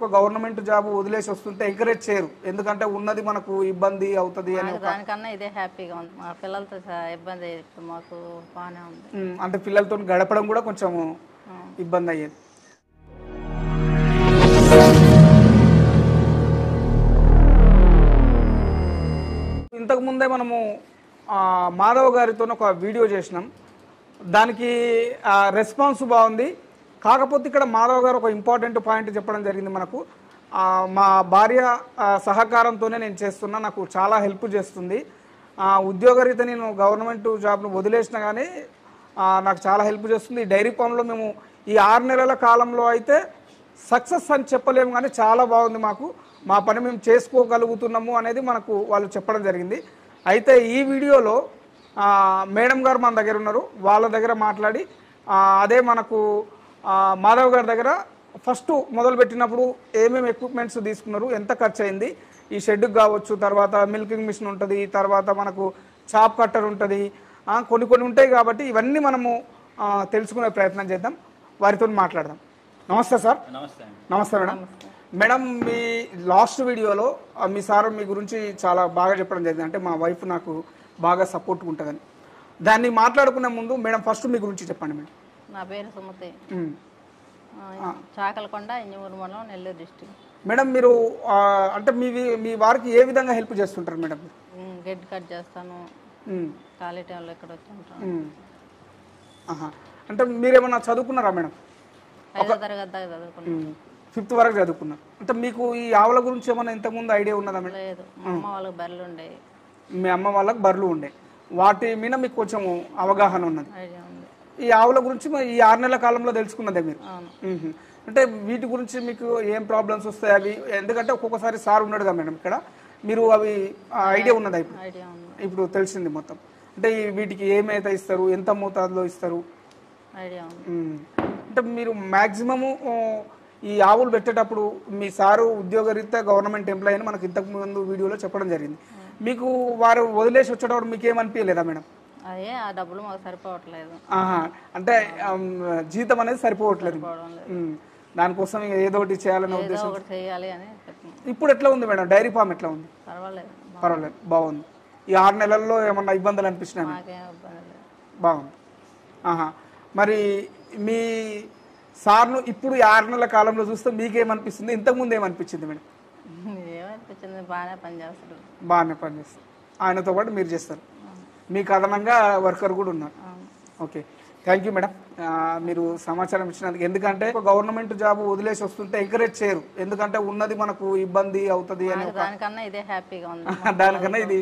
ఒక government job వదిలేసి వస్తుంటే ఎంకరేజ్ చేయరు ఎందుకంటే ఉన్నది మనకు ఇబ్బంది అవుతుంది అని నాకు దానికన్నా ఇదే హ్యాపీగా ఉంది మా పిల్లలతో సహా ఇబ్బంది ఇప్పుడు మాకు బాగానే ఉంది ఉమ్, అంటే పిల్లలతో గడపడం కూడా కొంచెం ఇబ్బంది అయ్యేది ఇంతకు ముందే మనము ఆ, మాధవ్ గారితో ఒక వీడియో చేసినాం దానికి ఆ, రెస్పాన్స్ బాగుంది కాకపోతే ఇక్కడ మాధవ్ గారు ఒక ఇంపార్టెంట్ పాయింట్ చెప్పడం జరిగింది మనకు ఆ, మా భార్య ఆ, సహకారంతోనే నేను చేస్తున్నా నాకు చాలా హెల్ప్ చేస్తుంది ఆ, ఉద్యోగరీత నేను గవర్నమెంట్ జాబ్ను వదిలేసిన కానీ ఆ, నాకు చాలా హెల్ప్ చేస్తుంది ఈ డైరీ ఫామ్లో మేము ఈ ఆరు నెలల కాలంలో అయితే సక్సెస్ అని చెప్పలేము కానీ చాలా బాగుంది మాకు మా పని మేము చేసుకోగలుగుతున్నాము అనేది మనకు వాళ్ళు చెప్పడం జరిగింది అయితే ఈ వీడియోలో ఆ, మేడం గారు మన దగ్గర ఉన్నారు వాళ్ళ దగ్గర మాట్లాడి ఆ, అదే మనకు ఆ, మాధవ్ గారి దగ్గర ఫస్ట్ మొదలు పెట్టినప్పుడు ఏమేమి ఎక్విప్మెంట్స్ తీసుకున్నారు ఎంత ఖర్చు అయింది ఈ షెడ్కి కావచ్చు తర్వాత మిల్కింగ్ మిషన్ ఉంటుంది తర్వాత మనకు చాప్ కట్టర్ ఉంటుంది ఆ, కొన్ని కొన్ని ఉంటాయి కాబట్టి ఇవన్నీ మనము ఆ, తెలుసుకునే ప్రయత్నం చేద్దాం వారితో మాట్లాడదాం నమస్తే సార్ నమస్తే అండి నమస్తే మేడం మేడం మీ లాస్ట్ వీడియోలో ఆ, మీ సార్ మీ గురించి చాలా బాగా చెప్పడం జరిగింది అంటే మా వైఫ్ నాకు బాగా సపోర్ట్ ఉంటుందని దాన్ని మాట్లాడుకునే ముందు మేడం ఫస్ట్ మీ గురించి చెప్పండి మేడం నా పేరు సుమతి ఉమ్. ఆ, చాకలకొండ ఇంజమూరు మండలం నెల్లూరు డిస్టిక్ మేడం మీరు ఆ, అంటే మీ మీ వారికి ఏ విధంగా హెల్ప్ చేస్తుంటారు మేడం మీరు? గెడ్ కట్ చేస్తాను ఉమ్, ఖాళీ టైంలో ఇక్కడ వచ్చి ఉంటాను ఉమ్. ఆహా. అంటే మీరేమన్నా చదువుకున్నారా మేడం ఐదో తరగతి దాకా చదువుకున్నాను ఫిఫ్త్ వరకు చదువుకున్నారు అంటే మీకు ఈ ఆవుల గురించి ఏమన్నా ఇంతకుముందు ఐడియా ఉన్నదా మేడం లేదు మా అమ్మ వాళ్ళకి బర్రెలు ఉండేవి మీ అమ్మ వాళ్ళకి బర్రెలు ఉండే వాటి మీద మీకు కొంచెం అవగాహన ఉన్నది ఐడియా ఉంది ఈ ఆవుల గురించి మరి ఈ ఆరు నెలల కాలంలో తెలుసుకున్నదే మీరు అవును మ్మ్. అంటే వీటి గురించి మీకు ఏం ప్రాబ్లమ్స్ వస్తాయి అవి ఎందుకంటే ఒక్కొక్కసారి సార్ ఉన్నాడుగా మేడం ఇక్కడ మీరు అవి ఐడియా ఉన్నదా ఇప్పుడు ఐడియా ఉంది ఇప్పుడు తెలిసింది మొత్తం అంటే ఈ వీటికి ఏమైతే ఇస్తారు ఎంత మోతాదులో ఇస్తారు ఐడియా ఉంది మ్మ్. అంటే మీరు మ్యాక్సిమము ఈ ఆవులు పెట్టేటప్పుడు మీ సారు ఉద్యోగరీత్యా గవర్నమెంట్ ఎంప్లాయీ అని మనకు ఇంతకు ముందు వీడియోలో చెప్పడం జరిగింది మీకు వారు వదిలేసి వచ్చేటప్పుడు మీకు ఏమనిపించలేదా మేడం అదే ఆ డబ్బులు మాకు సరిపోవట్లేదు ఆహా అంటే ఆమ్, జీతం అనేది సరిపోవట్లేదు పోవడం లేదు మ్మ్. దానికోసం ఇక ఏదో ఒకటి చేయాలనే ఏదో ఉద్దేశం ఒకటి చేయాలి అని చెప్తున్నాను ఇప్పుడు ఎట్లా ఉంది మేడం డైరీ ఫామ్ ఎట్లా ఉంది పర్వాలేదు పర్వాలేదు బాగుంది ఈ ఆరు నెలల్లో ఏమన్నా ఇబ్బందులు అనిపించినాయి మాకేం ఇబ్బంది లేదు బాగుంది ఆహా మరి మీ సార్ను ఇప్పుడు ఈ ఆరు నెలల కాలంలో చూస్తే మీకేమనిపిస్తుంది ఇంతకుముందు ఏమనిపించింది మేడం ఏమనిపించింది బాగానే పనిచేస్తారు బాగానే పనిచేస్తారు ఆయనతో పాటు మీరు చేస్తారు మీకు అదనంగా వర్కర్ కూడా ఉన్నారు ఓకే థ్యాంక్ యూ మేడం ఆ, మీరు సమాచారం ఇచ్చినందుకు ఎందుకంటే ఒక గవర్నమెంట్ జాబ్ వదిలేసి వస్తుంటే ఎంకరేజ్ చేయరు ఎందుకంటే ఉన్నది మనకు ఇబ్బంది అవుతుంది అని నాకు దానికన్నా ఇదే హ్యాపీగా ఉంది దానికన్నా ఇది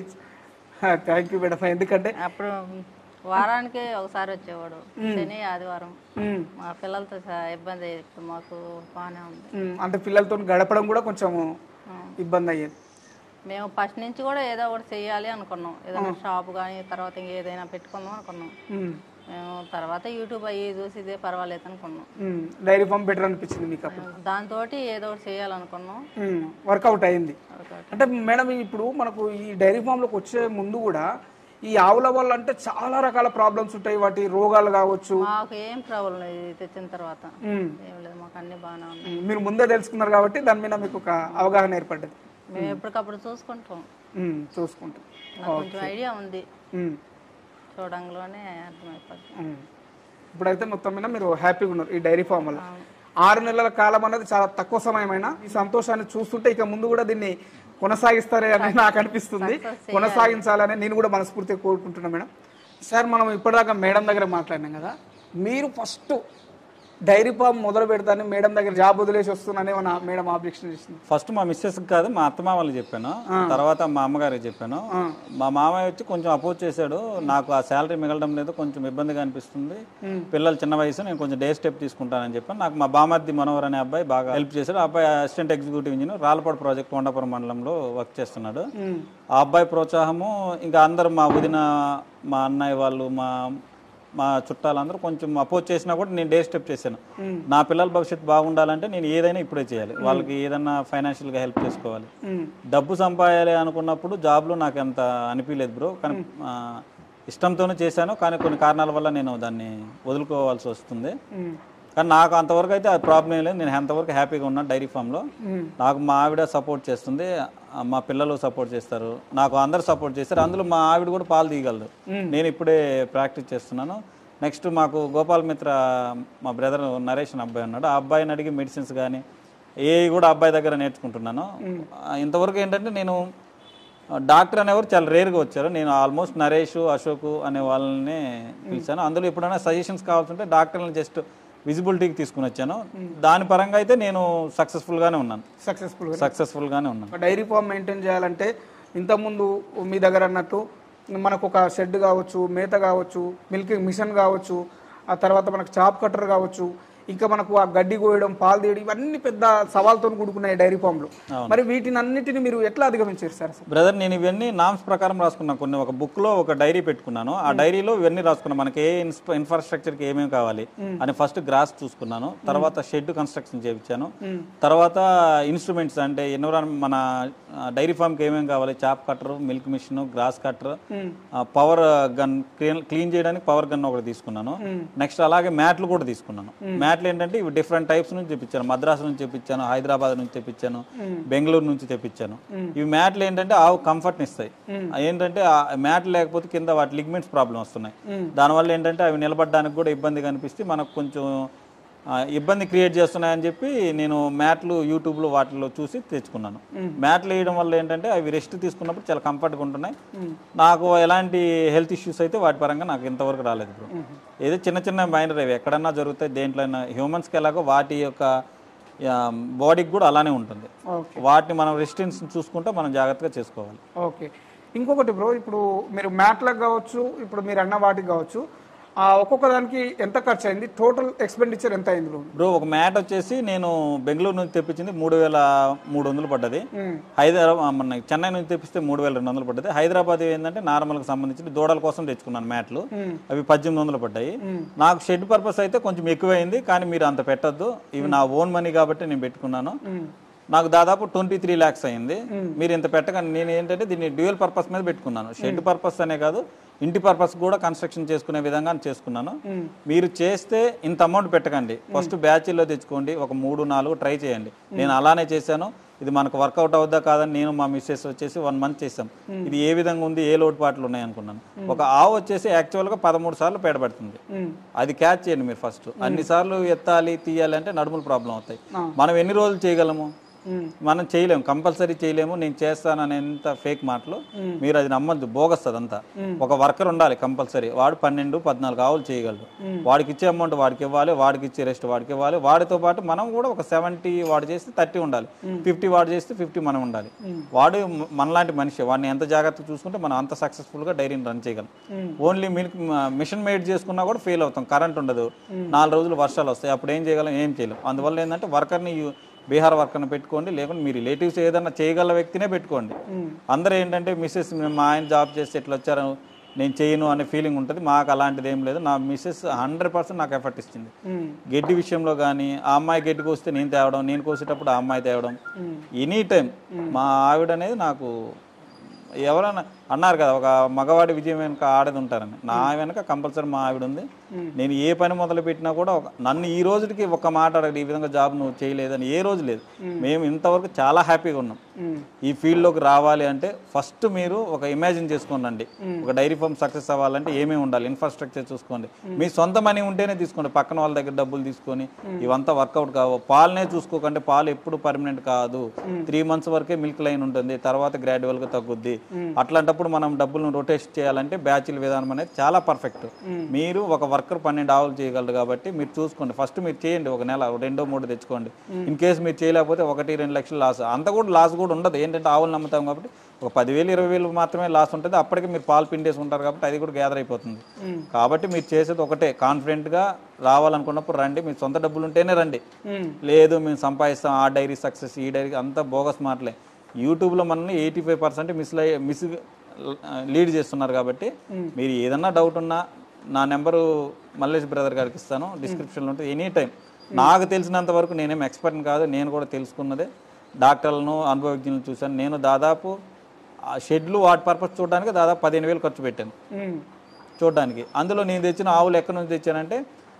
థ్యాంక్ యూ మేడం ఎందుకంటే అప్పుడు వారానికి ఒకసారి వచ్చేవాడు శని ఆదివారం మ్మ్, మా పిల్లలతో సహా ఇబ్బంది ఇప్పుడు మాకు బాగానే ఉంది మ్మ్, అంటే పిల్లలతో గడపడం కూడా కొంచెం ఇబ్బంది అయ్యేది మేము ఫస్ట్ నుంచి కూడా ఏదో ఒకటి చెయ్యాలి అనుకున్నాం ఏదైనా షాప్ కానీ తర్వాత ఇంక ఏదైనా పెట్టుకుందాం అనుకున్నాం మ్మ్, మేము తర్వాత యూట్యూబ్ అయ్యి చూసి ఇదే పర్వాలేదు అనుకున్నాం మ్మ్, డైరీ ఫామ్ బెటర్ అనిపించింది మీకు అప్పుడు దాంతో ఏదో ఒకటి చేయాలనుకున్నాం మ్మ్, వర్కౌట్ అయింది వర్కౌట్. అంటే మేడం ఇప్పుడు మనకు ఈ డైరీ ఫామ్లోకి వచ్చే ముందు కూడా ఈ ఆవుల వల్ల అంటే చాలా రకాల ప్రాబ్లమ్స్ ఉంటాయి వాటి రోగాలు కావచ్చు మాకు ఏం ప్రాబ్లం లేదు ఇది తెచ్చిన తర్వాత మ్మ్. ఏం లేదు మాకు అన్ని బాగానే ఉంది మ్మ్. మీరు ముందే తెలుసుకున్నారు కాబట్టి దాని మీద మీకు ఒక అవగాహన ఏర్పడ్డది మేము ఎప్పటికప్పుడు చూసుకుంటాం మ్మ్. చూసుకుంటాం నాకు కొంచెం ఐడియా ఉంది మ్మ్. చూడంలోనే అర్థమైపోతుంది మ్మ్. ఇప్పుడైతే మొత్తం మీద మీరు హ్యాపీగా ఉన్నారు ఈ డైరీ ఫామ్ వల్ల ఆరు నెలల కాలం అనేది చాలా తక్కువ సమయమైన ఈ సంతోషాన్ని చూస్తుంటే ఇక ముందు కూడా దీన్ని కొనసాగిస్తారే అని నాకు అనిపిస్తుంది కొనసాగించాలని నేను కూడా మనస్ఫూర్తిగా కోరుకుంటున్నాను మేడం సార్ మనం ఇప్పటిదాకా మేడం దగ్గర మాట్లాడినాం కదా మీరు ఫస్ట్ డైరీ ఫామ్ మొదలు పెడతాను మేడం దగ్గర జాబ్ వదిలేసి వస్తున్నానే మన మేడం ఆబ్జెక్షన్ చేసింది ఫస్ట్ మా మిస్సెస్ కాదు మా అత్తమా వాళ్ళకి చెప్పాను తర్వాత మా అమ్మగారికి చెప్పాను మా మామయ్య వచ్చి కొంచెం అపోజ్ చేశాడు నాకు ఆ శాలరీ మిగలడం లేదు కొంచెం ఇబ్బందిగా అనిపిస్తుంది పిల్లలు చిన్న వయసు నేను కొంచెం డే స్టెప్ తీసుకుంటానని చెప్పాను నాకు మా బామర్ది మనోహర్ అనే అబ్బాయి బాగా హెల్ప్ చేశాడు ఆ అబ్బాయి assistant executive engineer Ralapadu project Kondapuram మండలంలో వర్క్ చేస్తున్నాడు ఆ అబ్బాయి ప్రోత్సాహము ఇంకా అందరు మా వదిన మా అన్నయ్య వాళ్ళు మా మా చుట్టాలందరూ కొంచెం అపోజ్ చేసినా కూడా నేను డే స్టెప్ చేశాను నా పిల్లల భవిష్యత్తు బాగుండాలంటే నేను ఏదైనా ఇప్పుడే చేయాలి వాళ్ళకి ఏదైనా ఫైనాన్షియల్గా హెల్ప్ చేసుకోవాలి డబ్బు సంపాదాలి అనుకున్నప్పుడు జాబ్లో నాకు అంత అనిపించలేదు బ్రో కానీ ఆ, ఇష్టంతోనే చేశాను కానీ కొన్ని కారణాల వల్ల నేను దాన్ని వదులుకోవాల్సి వస్తుంది కానీ నాకు అంతవరకు అయితే అది ప్రాబ్లం ఏం లేదు నేను అంతవరకు హ్యాపీగా ఉన్నాను డైరీ ఫామ్లో నాకు మా ఆవిడ సపోర్ట్ చేస్తుంది ఆ, మా పిల్లలు సపోర్ట్ చేస్తారు నాకు అందరు సపోర్ట్ చేస్తారు అందులో మా ఆవిడ కూడా పాలు తీయగలదు నేను ఇప్పుడే ప్రాక్టీస్ చేస్తున్నాను నెక్స్ట్ మాకు గోపాల్ మిత్ర మా బ్రదర్ నరేష్ అనే అబ్బాయి ఉన్నాడు ఆ అబ్బాయిని అడిగి మెడిసిన్స్ కానీ ఏ కూడా అబ్బాయి దగ్గర నేర్చుకుంటున్నాను ఆ, ఇంతవరకు ఏంటంటే నేను డాక్టర్ అనేవారు చాలా రేర్గా వచ్చారు నేను ఆల్మోస్ట్ నరేష్ అశోక్ అనే వాళ్ళని పిలిచాను అందులో ఎప్పుడైనా సజెషన్స్ కావాల్సింటే డాక్టర్ని జస్ట్ విజిబిలిటీకి తీసుకుని వచ్చాను దాని పరంగా అయితే నేను సక్సెస్ఫుల్గానే ఉన్నాను సక్సెస్ఫుల్ సక్సెస్ఫుల్గానే ఉన్నాను ఒక డైరీ ఫామ్ మెయింటైన్ చేయాలంటే ఇంతకుముందు మీ దగ్గర అన్నట్టు మనకు ఒక షెడ్ కావచ్చు మేత కావచ్చు మిల్కింగ్ మిషన్ కావచ్చు ఆ తర్వాత మనకు చాప్ కట్టర్ కావచ్చు ఇంకా మనకు ఆ గడ్డి కోయడం పాలు తీయడం ఇవన్నీ పెద్ద సవాల్తో కూడుకున్నాయి డైరీ ఫామ్లు మరి వీటిని అన్నిటిని మీరు ఎట్లా అధిగమించారు సార్ అసలు బ్రదర్ నేను ఇవన్నీ నామ్స్ ప్రకారం రాసుకున్నాను కొన్ని ఒక బుక్లో ఒక డైరీ పెట్టుకున్నాను ఆ డైరీలో ఇవన్నీ రాసుకున్నాను మనకి ఏ ఇన్స్ప ఇన్ఫ్రాస్ట్రక్చర్కి ఏమేమి కావాలి అని ఫస్ట్ గ్రాస్ చూసుకున్నాను తర్వాత షెడ్ కన్స్ట్రక్షన్ చేయించాను తర్వాత ఇన్స్ట్రుమెంట్స్ అంటే ఎన్విరాన్ మన డైరీ ఫామ్కి ఏమేమి కావాలి chaff cutter milk machine grass cutter power gun క్లీన్ చేయడానికి పవర్ గన్ ఒకటి తీసుకున్నాను నెక్స్ట్ అలాగే మ్యాట్లు కూడా తీసుకున్నాను మ్యాట్లు ఏంటంటే ఇవి డిఫరెంట్ టైప్స్ నుంచి తెప్పించాను మద్రాసు నుంచి తెప్పించాను హైదరాబాద్ నుంచి తెప్పించాను బెంగళూరు నుంచి తెప్పించాను ఇవి మ్యాట్లు ఏంటంటే ఆవు కంఫర్ట్ని ఇస్తాయి ఏంటంటే ఆ మ్యాట్లు లేకపోతే కింద వాటి లిగ్మెంట్స్ ప్రాబ్లం వస్తున్నాయి దానివల్ల ఏంటంటే అవి నిలబడడానికి కూడా ఇబ్బంది కనిపిస్తే మనకు కొంచెం ఆ, ఇబ్బంది క్రియేట్ చేస్తున్నాయని చెప్పి నేను మ్యాట్లు యూట్యూబ్లో వాటిలో చూసి తెచ్చుకున్నాను మ్యాట్లు వేయడం వల్ల ఏంటంటే అవి రెస్ట్ తీసుకున్నప్పుడు చాలా కంఫర్ట్గా ఉంటున్నాయి నాకు ఎలాంటి హెల్త్ ఇష్యూస్ అయితే వాటి పరంగా నాకు ఇంతవరకు రాలేదు బ్రో ఏదో చిన్న చిన్న మైనర్ అవి ఎక్కడన్నా జరుగుతాయి దేంట్లో అయినా హ్యూమన్స్కి ఎలాగో వాటి యొక్క బాడీకి కూడా అలానే ఉంటుంది ఓకే వాటిని మనం రెసిస్టెన్స్ చూసుకుంటే మనం జాగ్రత్తగా చేసుకోవాలి ఓకే ఇంకొకటి బ్రో ఇప్పుడు మీరు మ్యాట్లకు కావచ్చు ఇప్పుడు మీరు అన్న వాటికి కావచ్చు ఆ ఒక్కొక్క దానికి ఎంత ఖర్చు అయింది టోటల్ ఎక్స్పెండిచర్ ఎంత అయింది బ్రో బ్రో ఒక మ్యాట్ వచ్చేసి నేను బెంగళూరు నుంచి తెప్పించింది మూడు వేల మూడు వందలు పడ్డది హైదరాబాద్ మన చెన్నై నుంచి తెప్పిస్తే మూడు వేల రెండు వందలు పడ్డది హైదరాబాద్ ఏంటంటే నార్మల్కి సంబంధించి దూడల కోసం తెచ్చుకున్నాను మ్యాట్లు అవి పద్దెనిమిది వందలు పడ్డాయి నాకు షెడ్ పర్పస్ అయితే కొంచెం ఎక్కువైంది కానీ మీరు అంత పెట్టొద్దు ఇవి నా ఓన్ మనీ కాబట్టి నేను పెట్టుకున్నాను నాకు దాదాపు ట్వంటీ త్రీ ల్యాక్స్ అయింది మీరు ఇంత పెట్టకండి నేను ఏంటంటే దీన్ని డ్యూయల్ పర్పస్ మీద పెట్టుకున్నాను షెడ్ పర్పస్ అనే కాదు ఇంటి పర్పస్ కూడా కన్స్ట్రక్షన్ చేసుకునే విధంగా చేసుకున్నాను మీరు చేస్తే ఇంత అమౌంట్ పెట్టకండి ఫస్ట్ బ్యాచ్లో తెచ్చుకోండి ఒక మూడు నాలుగు ట్రై చేయండి నేను అలానే చేశాను ఇది మనకు వర్కౌట్ అవుద్దా కాదని నేను మా మిస్సెస్ వచ్చేసి వన్ మంత్ చేసాం ఇది ఏ విధంగా ఉంది ఏ లోటుపాట్లు ఉన్నాయి అనుకున్నాను ఒక ఆవు వచ్చేసి యాక్చువల్గా పదమూడు సార్లు పేడబడుతుంది అది క్యాచ్ చేయండి మీరు ఫస్ట్ అన్ని సార్లు ఎత్తాలి తీయాలి అంటే నడుములు ప్రాబ్లం అవుతాయి మనం ఎన్ని రోజులు చేయగలము మనం చేయలేము కంపల్సరీ చేయలేము నేను చేస్తాను అనేంత ఫేక్ మాటలు మీరు అది నమ్మద్దు బోగస్ అదంతా ఒక వర్కర్ ఉండాలి కంపల్సరీ వాడు పన్నెండు పద్నాలుగు ఆవులు చేయగలడు వాడికి ఇచ్చే అమౌంట్ వాడికి ఇవ్వాలి వాడికి ఇచ్చే రెస్ట్ వాడికి ఇవ్వాలి వాడితో పాటు మనం కూడా ఒక సెవెంటీ వాడు చేస్తే థర్టీ ఉండాలి ఫిఫ్టీ వాడు చేస్తే ఫిఫ్టీ మనం ఉండాలి వాడు మ- మనలాంటి మనిషి వాడిని ఎంత జాగ్రత్తగా చూసుకుంటే మనం అంత సక్సెస్ఫుల్గా డైరీని రన్ చేయగలం ఓన్లీ మిల్క్ మిషన్ మేడ్ చేసుకున్నా కూడా ఫెయిల్ అవుతాం కరెంట్ ఉండదు నాలుగు రోజులు వర్షాలు వస్తాయి అప్పుడు ఏం చేయగలం ఏం చేయలేం అందువల్ల ఏంటంటే వర్కర్ని బీహార్ వర్కర్ని పెట్టుకోండి లేకుంటే మీ రిలేటివ్స్ ఏదైనా చేయగల వ్యక్తినే పెట్టుకోండి అందరూ ఏంటంటే మిస్సెస్ మా ఆయన జాబ్ చేస్తే ఇట్లా వచ్చారు నేను చేయను అనే ఫీలింగ్ ఉంటుంది మాకు అలాంటిది ఏం లేదు నా మిస్సెస్ హండ్రెడ్ పర్సెంట్ నాకు ఎఫర్ట్ ఇచ్చింది గడ్డి విషయంలో కానీ ఆ అమ్మాయి గడ్డి కోస్తే నేను తేవడం నేను కోసేటప్పుడు ఆ అమ్మాయి తేవడం ఎనీ టైం మా ఆవిడ అనేది నాకు ఎవరైనా అన్నారు కదా ఒక మగవాడి విజయం వెనుక ఆడది ఉంటారని నా వెనక కంపల్సరీ మా ఆవిడ ఉంది నేను ఏ పని మొదలు పెట్టినా కూడా ఒక నన్ను ఈ రోజుకి ఒక మాట అడగదు ఈ విధంగా జాబ్ నువ్వు చేయలేదని ఏ రోజు లేదు మేము ఇంతవరకు చాలా హ్యాపీగా ఉన్నాం ఈ ఫీల్డ్లోకి రావాలి అంటే ఫస్ట్ మీరు ఒక ఇమాజిన్ చేసుకోండి ఒక డైరీ ఫామ్ సక్సెస్ అవ్వాలంటే ఏమేమి ఉండాలి ఇన్ఫ్రాస్ట్రక్చర్ చూసుకోండి మీ సొంత మనీ ఉంటేనే తీసుకోండి పక్కన వాళ్ళ దగ్గర డబ్బులు తీసుకొని ఇవంతా వర్కౌట్ కావు పాలనే చూసుకోకండి పాలు ఎప్పుడు పర్మనెంట్ కాదు త్రీ మంత్స్ వరకే మిల్క్ లైన్ ఉంటుంది తర్వాత గ్రాడ్యువల్ గా తగ్గుద్ది అట్లాంటప్పుడు మనం డబ్బులను రొటేట్ చేయాలంటే బ్యాచ్ల విధానం అనేది చాలా పర్ఫెక్ట్ మీరు ఒక వర్కర్ పన్నెండు ఆవులు చేయగలరు కాబట్టి మీరు చూసుకోండి ఫస్ట్ మీరు చేయండి ఒక నెల రెండో మూడు తెచ్చుకోండి ఇన్ కేసు మీరు చేయలేకపోతే ఒకటి రెండు లక్షలు లాస్ అంత కూడా లాస్ కూడా ఉండదు ఏంటంటే ఆవులు నమ్ముతాం కాబట్టి ఒక పదివేలు ఇరవై వేలు మాత్రమే లాస్ ఉంటుంది అప్పటికి మీరు పాలు పిండేసి ఉంటారు కాబట్టి అది కూడా గ్యాదర్ అయిపోతుంది కాబట్టి మీరు చేసేది ఒకటే కాన్ఫిడెంట్గా రావాలనుకున్నప్పుడు రండి మీ సొంత డబ్బులు ఉంటేనే రండి లేదు మేము సంపాదిస్తాం ఆ డైరీ సక్సెస్ ఈ డైరీ అంతా బోగస్ మాటలే యూట్యూబ్లో మనల్ని eighty five percent miss miss lead చేస్తున్నారు కాబట్టి మీరు ఏదన్నా డౌట్ ఉన్నా నా నెంబరు మల్లేష్ బ్రదర్ గారికి ఇస్తాను డిస్క్రిప్షన్లో ఉంటుంది ఎనీ టైం నాకు తెలిసినంత వరకు నేనేం ఎక్స్పర్ట్ని కాదు నేను కూడా తెలుసుకున్నదే డాక్టర్లను అనుభవజ్ఞులను చూశాను నేను దాదాపు ఆ షెడ్లు వాటి పర్పస్ చూడడానికి దాదాపు పదిహేను వేలు ఖర్చు పెట్టాను చూడడానికి అందులో నేను తెచ్చిన ఆవులు ఎక్కడి నుంచి తెచ్చానంటే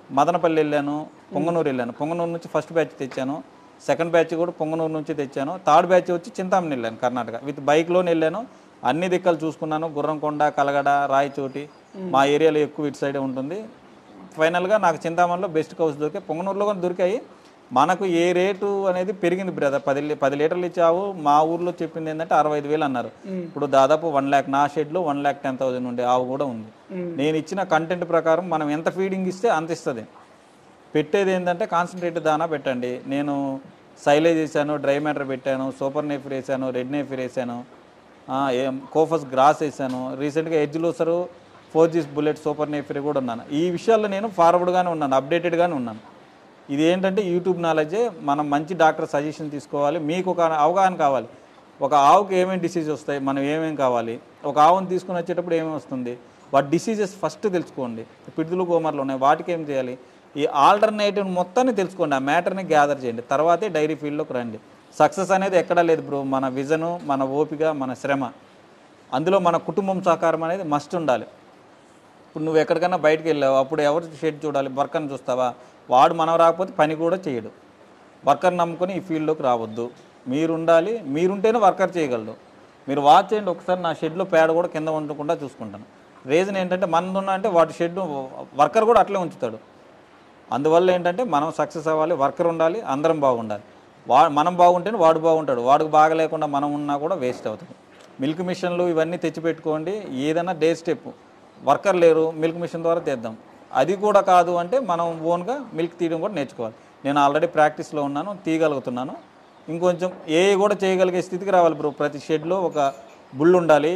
మదనపల్లి వెళ్ళాను పొంగనూరు వెళ్ళాను పొంగనూరు నుంచి ఫస్ట్ బ్యాచ్ తెచ్చాను సెకండ్ బ్యాచ్ కూడా పొంగనూరు నుంచి తెచ్చాను థర్డ్ బ్యాచ్ వచ్చి చింతామణి వెళ్ళాను కర్ణాటక విత్ బైక్లోనే వెళ్ళాను అన్ని దిక్కలు చూసుకున్నాను గుర్రంకొండ కలగడ రాయచోటి మా ఏరియాలో ఎక్కువ ఇటు సైడే ఉంటుంది ఫైనల్గా నాకు చింతామణిలో బెస్ట్ కౌస్ దొరికాయి పొంగనూరులో కూడా దొరికాయి మనకు ఏ రేటు అనేది పెరిగింది బ్రదర్ పది లీ- పది లీటర్లు ఇచ్చావు మా ఊర్లో చెప్పింది ఏంటంటే అరవై ఐదు వేలు అన్నారు ఇప్పుడు దాదాపు వన్ ల్యాక్ నా షెడ్లో వన్ ల్యాక్ టెన్ థౌసండ్ ఉండే ఆవు కూడా ఉంది నేను ఇచ్చిన కంటెంట్ ప్రకారం మనం ఎంత ఫీడింగ్ ఇస్తే అంత ఇస్తుంది పెట్టేది ఏంటంటే కాన్సన్ట్రేట్ దానా పెట్టండి నేను సైలేజ్ వేసాను డ్రై మ్యాటర్ పెట్టాను సూపర్ నేఫిర్ వేసాను రెడ్ నేఫిర్ వేసాను ఆ, ఏం కోఫస్ గ్రాస్ వేసాను రీసెంట్గా hedge lucerne four G's bullet super napier కూడా ఉన్నాను ఈ విషయాల్లో నేను ఫార్వర్డ్గానే ఉన్నాను అప్డేటెడ్గానే ఉన్నాను ఇది ఏంటంటే యూట్యూబ్ నాలెడ్జే మనం మంచి డాక్టర్ సజెషన్ తీసుకోవాలి మీకు ఒక అవగాహన కావాలి ఒక ఆవుకి ఏమేమి డిసీజ్ వస్తాయి మనం ఏమేమి కావాలి ఒక ఆవును తీసుకుని వచ్చేటప్పుడు ఏమేమి వస్తుంది వాటి డిసీజెస్ ఫస్ట్ తెలుసుకోండి పిడుదలు గోమర్లు ఉన్నాయి వాటికి ఏం చేయాలి ఈ ఆల్టర్నేటివ్ మొత్తాన్ని తెలుసుకోండి ఆ మ్యాటర్ని గ్యాదర్ చేయండి తర్వాతే డైరీ ఫీల్డ్లోకి రండి సక్సెస్ అనేది ఎక్కడా లేదు బ్రో మన విజను మన ఓపిక మన శ్రమ అందులో మన కుటుంబం సహకారం అనేది మస్ట్ ఉండాలి ఇప్పుడు నువ్వు ఎక్కడికైనా బయటకు వెళ్ళావు అప్పుడు ఎవరు షెడ్ చూడాలి వర్కర్ని చూస్తావా వాడు మనం రాకపోతే పని కూడా చేయడు వర్కర్ నమ్ముకొని ఈ ఫీల్డ్లోకి రావద్దు మీరు ఉండాలి మీరుంటేనే వర్కర్ చేయగలడు మీరు వాచ్ చేయండి ఒకసారి నా షెడ్లో పేడ కూడా కింద ఉండకుండా చూసుకుంటాను రీజన్ ఏంటంటే మనది ఉన్నా అంటే వాటి షెడ్ వర్కర్ కూడా అట్లే ఉంచుతాడు అందువల్ల ఏంటంటే మనం సక్సెస్ అవ్వాలి వర్కర్ ఉండాలి అందరం బాగుండాలి వా మనం బాగుంటేనే వాడు బాగుంటాడు వాడికి బాగా లేకుండా మనం ఉన్నా కూడా వేస్ట్ అవుతుంది మిల్క్ మిషన్లు ఇవన్నీ తెచ్చిపెట్టుకోండి ఏదైనా డే స్టెప్ వర్కర్ లేరు మిల్క్ మిషన్ ద్వారా తీద్దాం అది కూడా కాదు అంటే మనం ఓన్గా మిల్క్ తీయడం కూడా నేర్చుకోవాలి నేను ఆల్రెడీ ప్రాక్టీస్లో ఉన్నాను తీయగలుగుతున్నాను ఇంకొంచెం ఏ కూడా చేయగలిగే స్థితికి రావాలి బ్రో ప్రతి షెడ్లో ఒక బుల్ ఉండాలి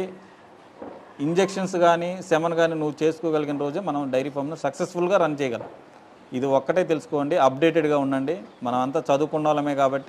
ఇంజెక్షన్స్ కానీ సెమన్ కానీ నువ్వు చేసుకోగలిగిన రోజే మనం డైరీ ఫామ్ను సక్సెస్ఫుల్గా రన్ చేయగలం ఇది ఒక్కటే తెలుసుకోండి అప్డేటెడ్గా ఉండండి మనం అంతా చదువుకున్న వాళ్ళమే కాబట్టి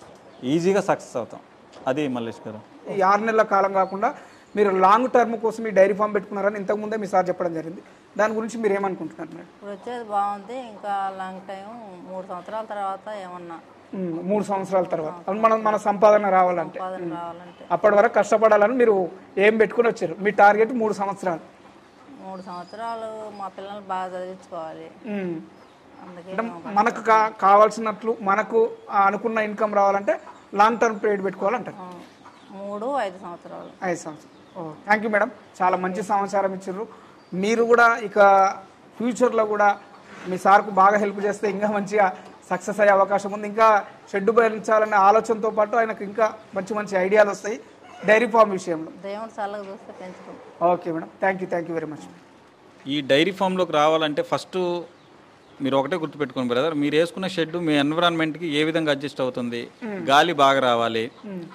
ఈజీగా సక్సెస్ అవుతాం అది మల్లేష్ గారు ఈ ఆరు నెలల కాలం కాకుండా మీరు లాంగ్ టర్మ్ కోసం ఈ డైరీ ఫామ్ పెట్టుకున్నారని ఇంతకుముందే మీ సార్ చెప్పడం జరిగింది దాని గురించి మీరు ఏమనుకుంటున్నారు మేడం ఇప్పుడు వచ్చేది బాగుంది ఇంకా లాంగ్ టైం మూడు సంవత్సరాల తర్వాత ఏమన్నా ఉమ్, మూడు సంవత్సరాల తర్వాత అప్పుడు మనం మన సంపాదన రావాలంటే ఉపాధన రావాలంటే అప్పటి వరకు కష్టపడాలని మీరు ఏం పెట్టుకుని వచ్చారు మీ టార్గెట్ మూడు సంవత్సరాలు మూడు సంవత్సరాలు మా పిల్లల్ని బాగా చదివించుకోవాలి ఉమ్. అందుకే అంటే మనకు కా కావాల్సినట్లు మనకు ఆ అనుకున్న ఇన్కమ్ రావాలంటే లాంగ్ టర్మ్ పీరియడ్ పెట్టుకోవాలంటారు ఆ, మూడు ఐదు సంవత్సరాలు ఐదు సంవత్సరం థ్యాంక్ యూ మేడం చాలా మంచి సమాచారం ఇచ్చారు మీరు కూడా ఇక ఫ్యూచర్లో కూడా మీ సార్కు బాగా హెల్ప్ చేస్తే ఇంకా మంచిగా సక్సెస్ అయ్యే అవకాశం ఉంది ఇంకా షెడ్ భరించాలనే ఆలోచనతో పాటు ఆయనకు ఇంకా మంచి మంచి ఐడియాలు వస్తాయి డైరీ ఫామ్ విషయంలో దేవుడు చల్లగా చూస్తే పెంచుతాం okay madam thank you thank you very much ఈ డైరీ ఫామ్లోకి రావాలంటే ఫస్ట్ మీరు ఒకటే గుర్తుపెట్టుకోండి బ్రదర్ మీరు వేసుకున్న షెడ్ మీ ఎన్విరాన్మెంట్కి ఏ విధంగా అడ్జస్ట్ అవుతుంది గాలి బాగా రావాలి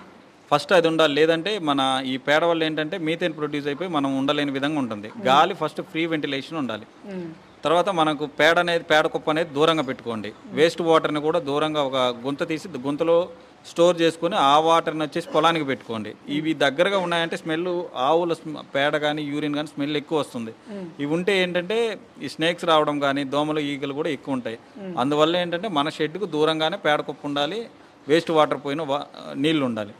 ఫస్ట్ అది ఉండాలి లేదంటే మన ఈ పేడ వల్ల ఏంటంటే మీథేన్ ప్రొడ్యూస్ అయిపోయి మనం ఉండలేని విధంగా ఉంటుంది గాలి ఫస్ట్ ఫ్రీ వెంటిలేషన్ ఉండాలి తర్వాత మనకు పేడ అనేది పేడ కుప్ప అనేది దూరంగా పెట్టుకోండి వేస్ట్ వాటర్ని కూడా దూరంగా ఒక గుంత తీసి గుంతలో స్టోర్ చేసుకొని ఆ వాటర్ని వచ్చేసి పొలానికి పెట్టుకోండి ఇవి దగ్గరగా ఉన్నాయంటే స్మెల్ ఆవుల స్మ- పేడ కానీ యూరిన్ కానీ స్మెల్ ఎక్కువ వస్తుంది ఇవి ఉంటే ఏంటంటే ఈ స్నేక్స్ రావడం కానీ దోమలు ఈగలు కూడా ఎక్కువ ఉంటాయి అందువల్ల ఏంటంటే మన షెడ్కు దూరంగానే పేడ కుప్ప ఉండాలి వేస్ట్ వాటర్ పోయిన వా- నీళ్లు ఉండాలి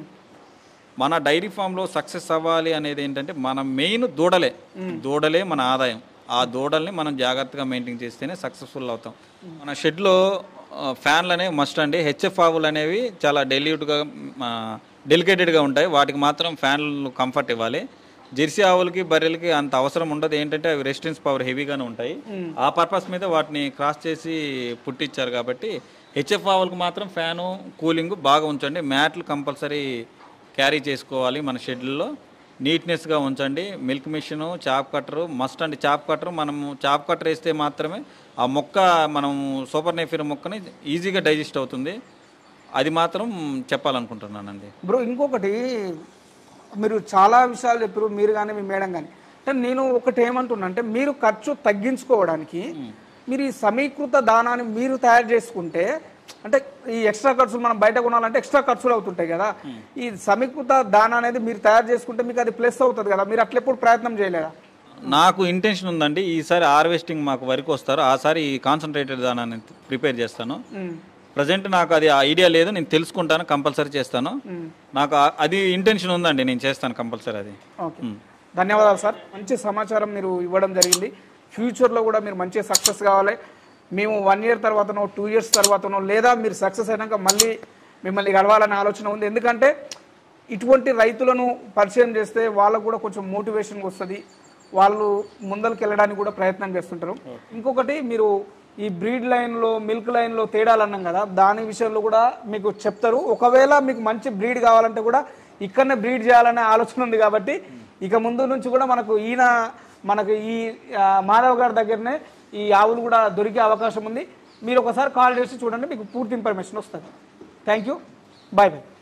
మన డైరీ ఫామ్లో సక్సెస్ అవ్వాలి అనేది ఏంటంటే మన మెయిన్ దూడలే దూడలే మన ఆదాయం ఆ దూడల్ని మనం జాగ్రత్తగా మెయింటైన్ చేస్తేనే సక్సెస్ఫుల్ అవుతాం మన షెడ్లో ఫ్యాన్లు అనేవి మస్ట్ అండి హెచ్ఎఫ్ ఆవులు అనేవి చాలా డెలియూట్గా డెలికేటెడ్గా ఉంటాయి వాటికి మాత్రం ఫ్యాన్లు కంఫర్ట్ ఇవ్వాలి జెర్సీ ఆవులకి బర్రెలకి అంత అవసరం ఉండదు ఏంటంటే అవి రెసిస్టెన్స్ పవర్ హెవీగానే ఉంటాయి ఆ పర్పస్ మీద వాటిని క్రాస్ చేసి పుట్టించారు కాబట్టి హెచ్ఎఫ్ ఆవులకు మాత్రం ఫ్యాను కూలింగ్ బాగా ఉంచండి మ్యాట్లు కంపల్సరీ క్యారీ చేసుకోవాలి మన షెడ్యూల్లో నీట్నెస్గా ఉంచండి milk machine chaff cutter must అండి చాప్ కట్టరు మనము చాప్ కట్టర్ వేస్తే మాత్రమే ఆ మొక్క మనం సూపర్ నెఫిర్ మొక్కని ఈజీగా డైజెస్ట్ అవుతుంది అది మాత్రం చెప్పాలనుకుంటున్నానండి బ్రో ఇంకొకటి మీరు చాలా విషయాలు చెప్పారు మీరు కానీ మీ మేడం కానీ అంటే నేను ఒకటి ఏమంటున్నా అంటే మీరు ఖర్చు తగ్గించుకోవడానికి మీరు ఈ సమీకృత దానాన్ని మీరు తయారు చేసుకుంటే అంటే ఈ ఎక్స్ట్రా ఖర్చులు మనం బయట కొనాలంటే ఎక్స్ట్రా ఖర్చులు అవుతుంటాయి కదా ఈ సమీకృత దానా అనేది మీరు తయారు చేసుకుంటే మీకు అది ప్లస్ అవుతుంది కదా మీరు అట్లెప్పుడు ప్రయత్నం చేయలేదా నాకు ఇంటెన్షన్ ఉందండి ఈసారి హార్వెస్టింగ్ మాకు వరకు వస్తారు ఆసారి ఈ కాన్సన్ట్రేటెడ్ దానాన్ని ప్రిపేర్ చేస్తాను ప్రజెంట్ నాకు అది ఐడియా లేదు నేను తెలుసుకుంటాను కంపల్సరీ చేస్తాను నాకు ఆ- అది ఇంటెన్షన్ ఉందండి నేను చేస్తాను కంపల్సరీ అది ఓకే ధన్యవాదాలు సార్ మంచి సమాచారం మీరు ఇవ్వడం జరిగింది ఫ్యూచర్లో కూడా మీరు మంచి సక్సెస్ కావాలి మేము వన్ ఇయర్ తర్వాతనో టూ ఇయర్స్ తర్వాతనో లేదా మీరు సక్సెస్ అయినాక మళ్ళీ మిమ్మల్ని గడవాలనే ఆలోచన ఉంది ఎందుకంటే ఇటువంటి రైతులను పరిచయం చేస్తే వాళ్ళకు కూడా కొంచెం మోటివేషన్ వస్తుంది వాళ్ళు ముందరికి వెళ్ళడానికి కూడా ప్రయత్నం చేస్తుంటారు ఇంకొకటి మీరు ఈ బ్రీడ్ లైన్లో మిల్క్ లైన్లో తేడాలు అన్నాం కదా దాని విషయంలో కూడా మీకు చెప్తారు ఒకవేళ మీకు మంచి బ్రీడ్ కావాలంటే కూడా ఇక్కడనే బ్రీడ్ చేయాలనే ఆలోచన ఉంది కాబట్టి ఇక ముందు నుంచి కూడా మనకు ఈయన మనకు ఈ ఆ, మాధవ్ గారి దగ్గరనే ఈ ఆవులు కూడా దొరికే అవకాశం ఉంది మీరు ఒకసారి కాల్ చేసి చూడండి మీకు పూర్తి ఇన్ఫర్మేషన్ వస్తుంది థ్యాంక్ యూ బాయ్ బాయ్